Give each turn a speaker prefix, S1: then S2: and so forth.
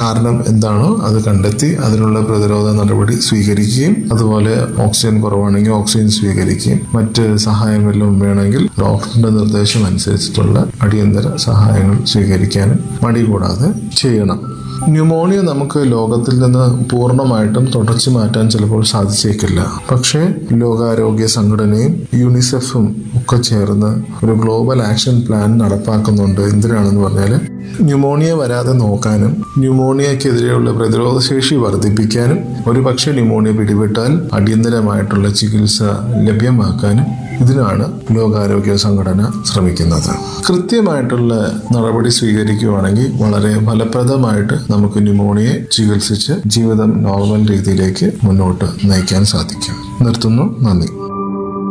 S1: കാരണം എന്താണോ അത് കണ്ടെത്തി അതിനുള്ള പ്രതിരോധ നടപടി സ്വീകരിക്കുകയും അതുപോലെ ഓക്സിജൻ കുറവാണെങ്കിൽ ഓക്സിജൻ സ്വീകരിക്കുകയും മറ്റ് സഹായം വല്ലതും വേണമെങ്കിൽ ഡോക്ടറിന്റെ നിർദ്ദേശം അനുസരിച്ചിട്ടുള്ള അടിയന്തര സഹായങ്ങൾ സ്വീകരിക്കാനും മടി കൂടാതെ ചെയ്യണം ന്യൂമോണിയ നമുക്ക് ലോകത്തിൽ നിന്ന് പൂർണ്ണമായിട്ടും തുടച്ചു മാറ്റാൻ ചിലപ്പോൾ സാധിച്ചേക്കില്ല പക്ഷേ ലോകാരോഗ്യ സംഘടനയും യൂണിസെഫും ഒക്കെ ചേർന്ന് ഒരു ഗ്ലോബൽ ആക്ഷൻ പ്ലാൻ നടപ്പാക്കുന്നുണ്ട് എന്തിനാണെന്ന് പറഞ്ഞാൽ ന്യൂമോണിയ വരാതെ നോക്കാനും ന്യൂമോണിയക്കെതിരെയുള്ള പ്രതിരോധ ശേഷി വർദ്ധിപ്പിക്കാനും ഒരു പക്ഷേ ന്യൂമോണിയ പിടിപെട്ടാൽ അടിയന്തരമായിട്ടുള്ള ചികിത്സ ലഭ്യമാക്കാനും ഇതിനാണ് ലോകാരോഗ്യ സംഘടന ശ്രമിക്കുന്നത് കൃത്യമായിട്ടുള്ള നടപടി സ്വീകരിക്കുകയാണെങ്കിൽ വളരെ ഫലപ്രദമായിട്ട് നമുക്ക് ന്യൂമോണിയെ ചികിത്സിച്ച് ജീവിതം നോർമൽ രീതിയിലേക്ക് മുന്നോട്ട് നയിക്കാൻ സാധിക്കും നിർത്തുന്നു നന്ദി